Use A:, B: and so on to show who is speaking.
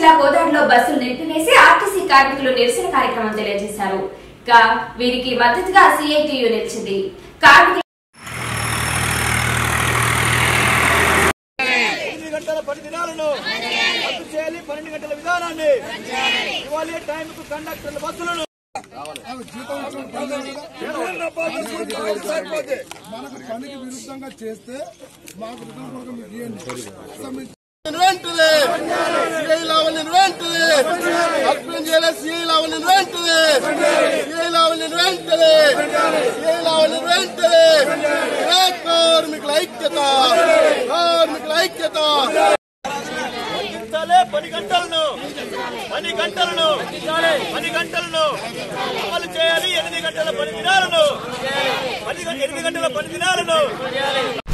A: జిల్లా కోదాడులో బస్సులు నిలిపివేసి ఆర్టీసీ కార్మికులు నిరసన కార్యక్రమం తెలియజేశారు ఇక వీరికి మద్దతుగా సిఐటియు నిలిచింది కార్మికులు
B: ఎనిమిది గంటల పని దినాలను రద్దు చేయాలి పన్నెండు గంటల విధానాన్ని ఇవ్వాలి టైంకు కండక్టర్ల బస్సులను
C: మనకు పనికి విరుద్ధంగా చేస్తే మాకు రిటర్న్ కొరకు మీకు ఇవ్వండి
D: వెంటనే సిఐ లావల్ని వెంటనే సస్పెండ్ చేయాలి సిఐ లావల్ని వెంటనే సిఐ లావల్ని వెంటనే సిఐ లావల్ని వెంటనే ఏ కార్మికుల ఐక్యత కార్మికుల ఐక్యత
B: తగ్గించాలి పని గంటలను పని గంటలను పని గంటలను అమలు చేయాలి ఎనిమిది గంటల పని దినాలను పని గం- ఎనిమిది గంటల పని దినాలను